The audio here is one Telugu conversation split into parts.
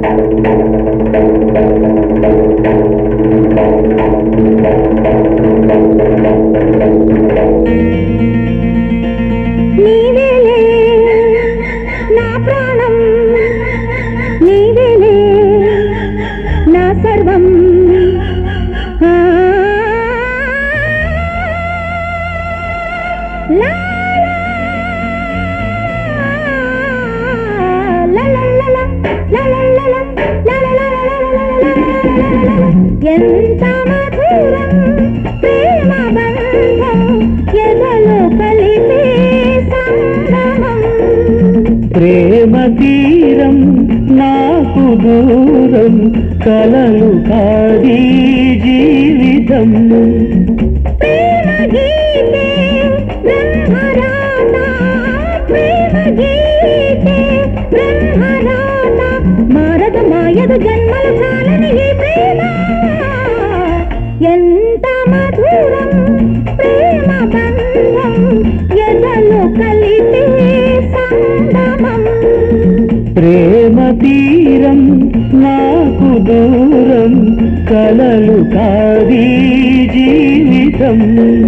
నీవేలే నా ప్రాణం నీవేలే నా సర్వం ఆ, లా, లా, లా, లా, లా, లా, లా, లా, లా, లా, లా, లా, లా, లా, లా, లా, లా. ఎంత మధురం ప్రేమ బంధం ఎదలో కలిపే సంగమం ప్రేమ తీరం నాకు దూరం కలలు కాది జీవితం ప్రేమ గీతే బ్రహ్మరాత ప్రేమ గీతే బ్రహ్మరాత మారదు మాయదు జన్మల చాలని ఈ ప్రేమ ఎంత మధురం ప్రేమ బంధం ఎదలో కలిపే సంగమం ప్రేమ తీరం నాకు దూరం కలలు కాది జీవితం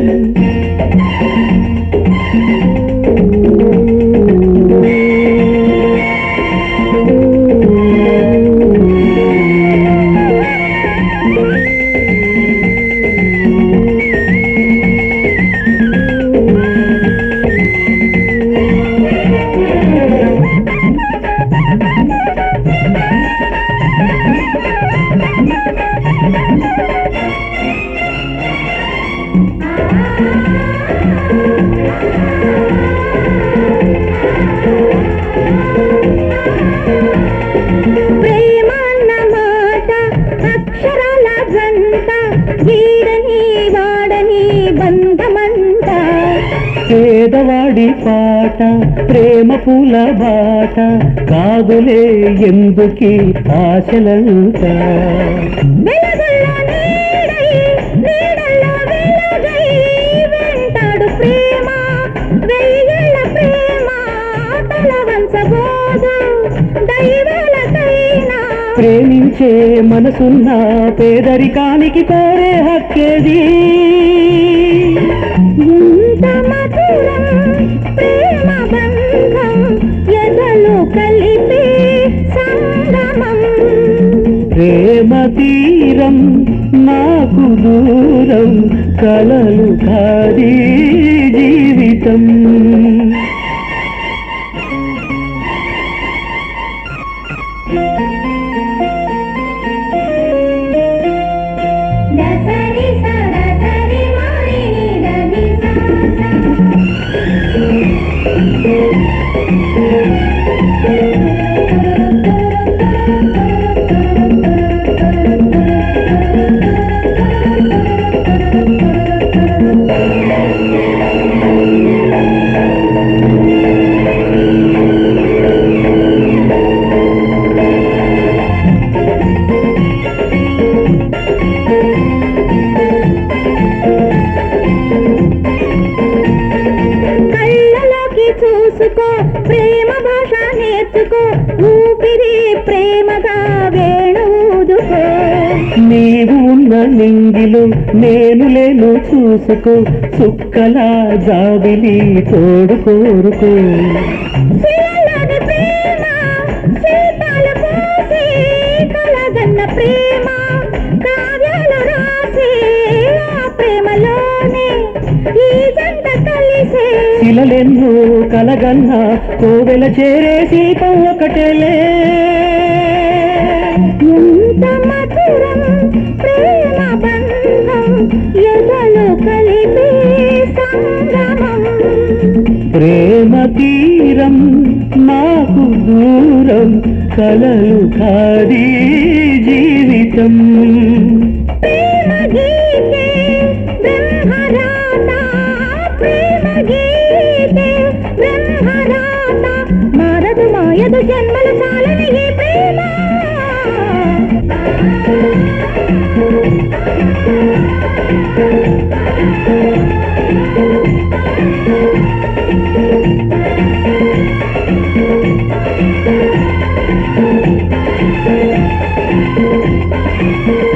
ప్రేమ అన్న మాట అక్షరాల గంట వీడని వాడని బంధమంట పేదవాడి పాట ప్రేమ పూల బాట కాదులే ఎందుకి ఆశలంట వెలుగుల్లో నీడై నీడల్లో వెలుగై వెంటాడు ప్రేమ వెయ్యేళ్ళ ప్రేమ తల వంచబోదు దైవాలకైనా ప్రేమించే మనసున్న పేదరికానికి కోరే హక్కేది ఎంత మధురం ప్రేమ బంధం ఎదలు కలిపే సంగమం ప్రేమ తీరం నాకు దూరం కలలు కాది జీవితం దసరి సరసరి మారిని దది కళ్ళలోకి చూసుకో ప్రేమ భాష నేర్చుకో ఊపిరి ప్రేమగా వేణూదుకో నీవు ఉన్న నింగిలో నేను లేను చూసుకో చుక్కల జాబిలి తోడు కోరుకో శిలలోని ప్రేమ శీతాలు పోసి కలగన్న ప్రేమ కావ్యాలు రాసి ఆ ప్రేమలోనే ఈ జంట కలిసే శిలలెన్నో కలగన్న కోవెల చేరే శీతం ఒకటేలే ఎంత మధురం ప్రేమ బంధం ఎదలు కలిపే సంగమం ప్రేమ తీరం నాకు దూరం కలలు కాది జీవితం ప్రేమ గీతే బ్రహ్మరాత ప్రేమ గీతే బ్రహ్మరాత మారదు మాయదు జన్మల చాలని ఈ ప్రేమ ప్రేమ ఆ